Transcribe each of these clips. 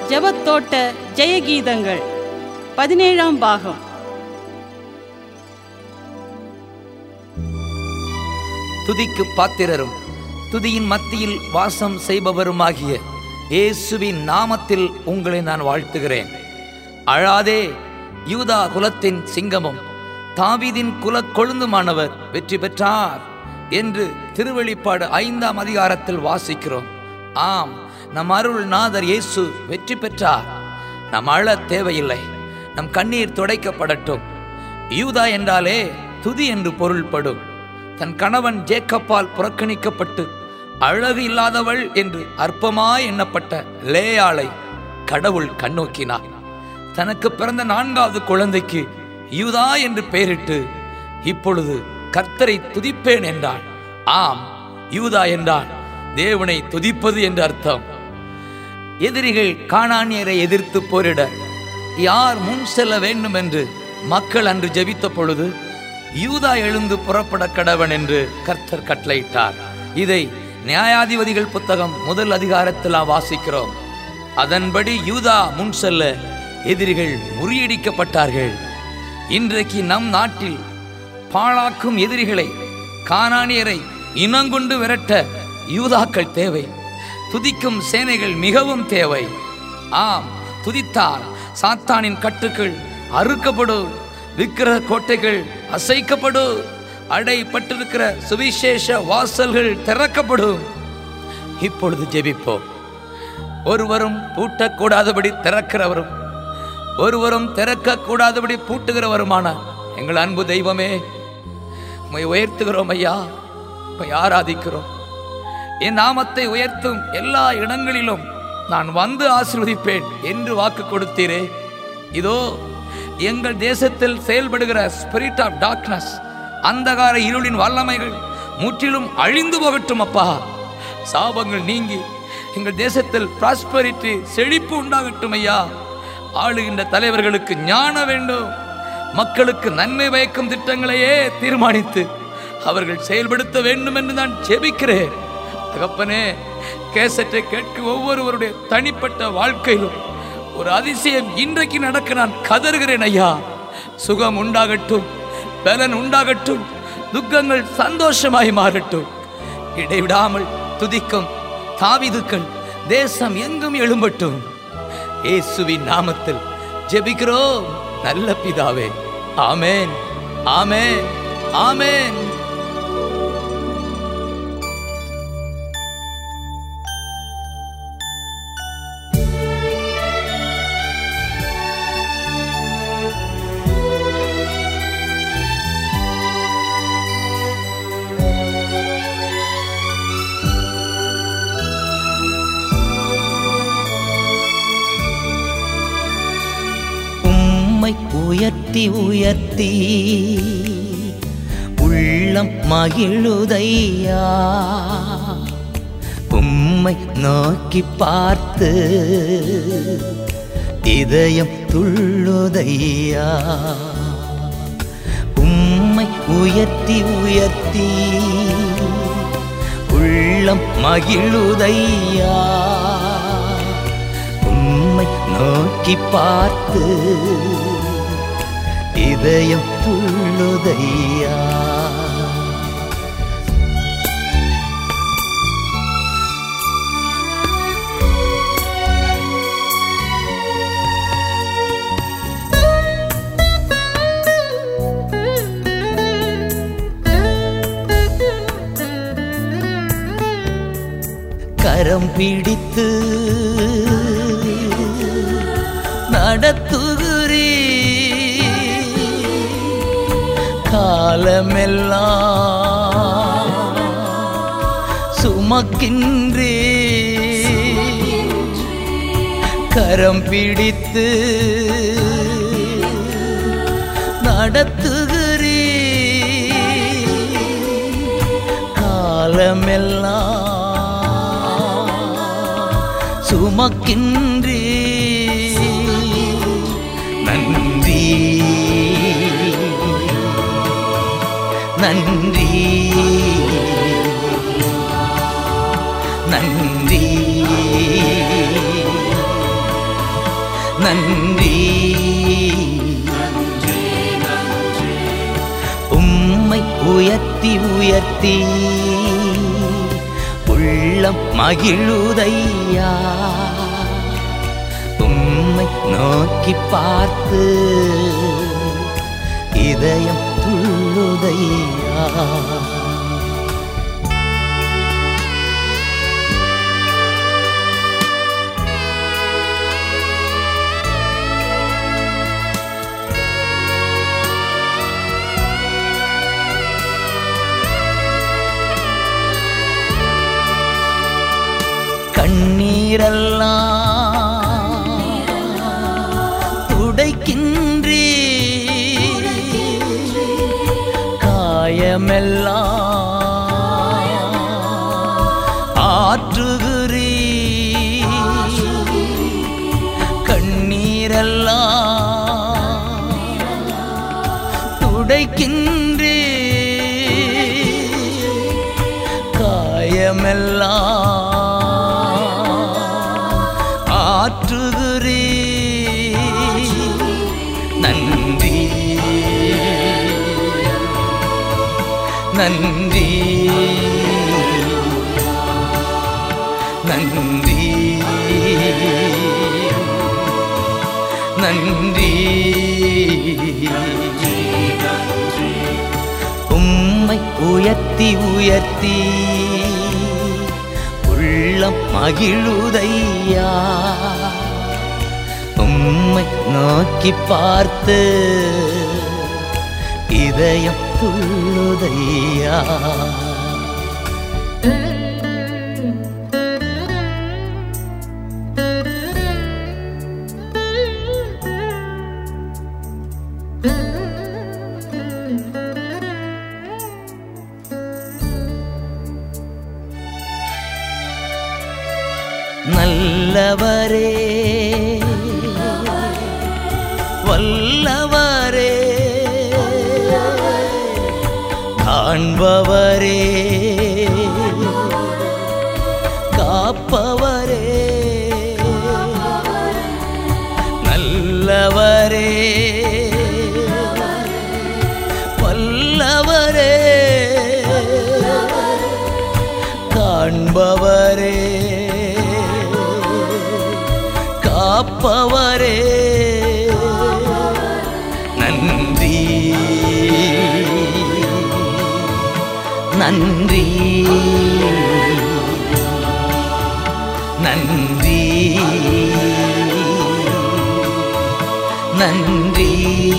ஜெபத்தோட்ட ஜெயகீதங்கள் பதினேழாம் பாகம் துதிக்கு பாத்திரரும் துதியின் மத்தியில் வாசம் செய்பவருமாகிய இயேசுவின் நாமத்தில் உங்களை நான் வாழ்த்துகிறேன் அழாதே யூதா குலத்தின் சிங்கமும் தாவீதின் குல கொழுந்துமானவர் வெற்றி பெற்றார் என்று திருவெளிப்பாடு ஐந்தாம் அதிகாரத்தில் வாசிக்கிறோம் ஆம் நம் அருள் நாதர் இயேசு வெற்றி பெற்றார் நம் அழ தேவையில்லை நம் கண்ணீர் துடைக்கப்படட்டும் யூதா என்றாலே துதி என்று பொருள்படும் தன் கணவன் ஜேக்கப்பால் புறக்கணிக்கப்பட்டு அழகு இல்லாதவள் என்று அற்பமாய் எண்ணப்பட்ட லேயாளை கடவுள் கண்ணோக்கினார் தனக்கு பிறந்த நான்காவது குழந்தைக்கு யூதா என்று பெயரிட்டு இப்பொழுது கர்த்தரை துதிப்பேன் என்றான் ஆம் யூதா என்றான் தேவனை துதிப்பது என்று அர்த்தம் எதிரிகள் காணானியரை எதிர்த்து போரிட யார் முன் செல்ல வேண்டும் என்று மக்கள் அன்று ஜெபித்த பொழுது யூதா எழுந்து புறப்பட கடவன் என்று கர்த்தர் கட்டளையிட்டார் இதை நியாயாதிபதிகள் புத்தகம் முதல் அதிகாரத்தில் நாம் வாசிக்கிறோம் அதன்படி யூதா முன் செல்ல எதிரிகள் முறியடிக்கப்பட்டார்கள் இன்றைக்கு நம் நாட்டில் பாழாக்கும் எதிரிகளை காணானியரை இனங்கொண்டு விரட்ட யூதாக்கள் தேவை துதிக்கும் சேனைகள் மிகவும் தேவை ஆம் துதித்தால் சாத்தானின் கட்டுக்கள் அறுக்கப்படும் விக்கிர கோட்டைகள் அசைக்கப்படும் அடைப்பட்டிருக்கிற சுவிசேஷ வாசல்கள் திறக்கப்படும் இப்பொழுது ஜெபிப்போம் ஒருவரும் பூட்டக்கூடாதபடி திறக்கிறவரும் ஒருவரும் திறக்கக்கூடாதபடி பூட்டுகிறவருமான எங்கள் அன்பு தெய்வமே உம்மை உயர்த்துகிறோம் ஐயா உம்மை ஆராதிக்கிறோம் என் நாமத்தை உயர்த்தும் எல்லா இடங்களிலும் நான் வந்து ஆசீர்வதிப்பேன் என்று வாக்கு கொடுத்தீரே இதோ எங்கள் தேசத்தில் செயல்படுகிற ஸ்பிரிட் ஆஃப் டார்க்னஸ் அந்தகார இருளின் வல்லமைகள் முற்றிலும் அழிந்து போகட்டும் அப்பா சாபங்கள் நீங்கி எங்கள் தேசத்தில் ப்ராஸ்பரிட்டி செழிப்பு உண்டாகட்டும் ஐயா ஆளுகின்ற தலைவர்களுக்கு ஞான வேண்டும் மக்களுக்கு நன்மை பயக்கும் திட்டங்களையே தீர்மானித்து அவர்கள் செயல்படுத்த வேண்டும் என்று நான் ஜெபிக்கிறேன் தகப்பனே கேசட்டை கேட்கும் ஒவ்வொருவருடைய தனிப்பட்ட வாழ்க்கையிலும் ஒரு அதிசயம் இன்றைக்கு நடக்க நான் கதறுகிறேன் ஐயா சுகம் உண்டாகட்டும் பலன் உண்டாகட்டும் துக்கங்கள் சந்தோஷமாய் மாறட்டும் இடைவிடாமல் துதிக்கும் தாவிதுக்கள் தேசம் எங்கும் எழும்பட்டும் இயேசுவின் நாமத்தில் ஜெபிக்கிறோம் நல்ல பிதாவே ஆமென் ஆமென் ஆமென் உம்மை உயர்த்தி உயர்த்தி உள்ளம் மகிழுதையா உம்மை நோக்கி பார்த்து இதயம் துள்ளுதையா உம்மை உயர்த்தி உயர்த்தி உள்ளம் மகிழுதையா உம்மை நோக்கி பார்த்து இதயம் துள்ளுதையா கரம் பிடித்து நடத்துகிறீ காலமெல்லாம் சுமக்கின்றே கரம் பிடித்து நடத்துகிறீ காலமெல்லாம் சுமக்கின்றே நன்றி நன்றி நன்றி நன்றி உம்மை உயர்த்தி உயர்த்தி உள்ளம் மகிழுதையா உம்மை நோக்கி பார்த்து இதயம் துள்ளுதையா கண்ணீரெல்லாம் துடைக்கின்றே காயமெல்லாம் ஆற்றுகிறீ கண்ணீரெல்லாம் துடைக்கின்றே காயமெல்லாம் ஆற்றுகிறீ நன்றி நன்றி நன்றி நன்றி உம்மை உயர்த்தி உயர்த்தி உள்ளம் மகிழுதையா உம்மை நோக்கி பார்த்து இதயம் துள்ளுதையா நல்லவரே வல்லவரே காண்பவரே காப்பவரே நல்லவரே வல்லவரே காண்பவரே காப்பவரே நன்றி நன்றி நன்றி நன்றி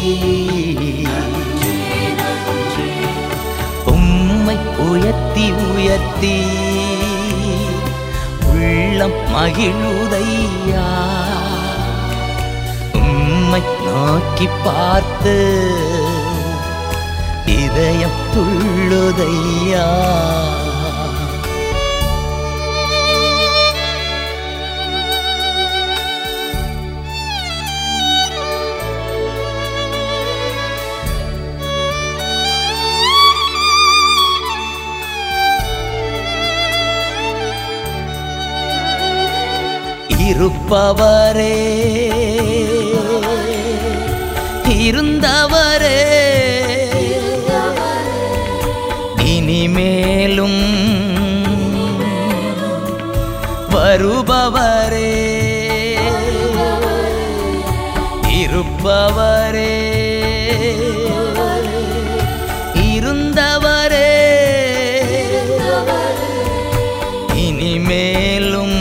உம்மை உயர்த்தி உயர்த்தி உள்ளம் மகிழுதையா உம்மை நோக்கி பார்த்து இதயம் துள்ளுதையா இருப்பவரே இருந்தவரே இனிமேலும் வருபவரே இருப்பவரே இருந்தவரே இனிமேலும்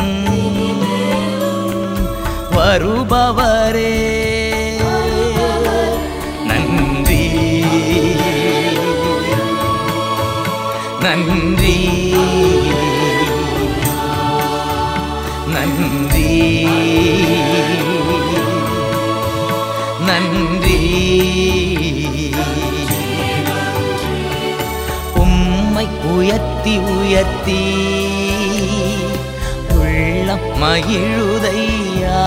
வருபவரே நன்றி நன்றி நன்றி நன்றி உம்மை உயர்த்தி உயர்த்தி உள்ளம் மகிழுதையா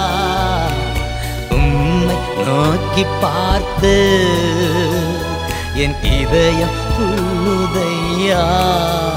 உம்மை நோக்கி பார்த்து என் இதயம் துள்ளுதையா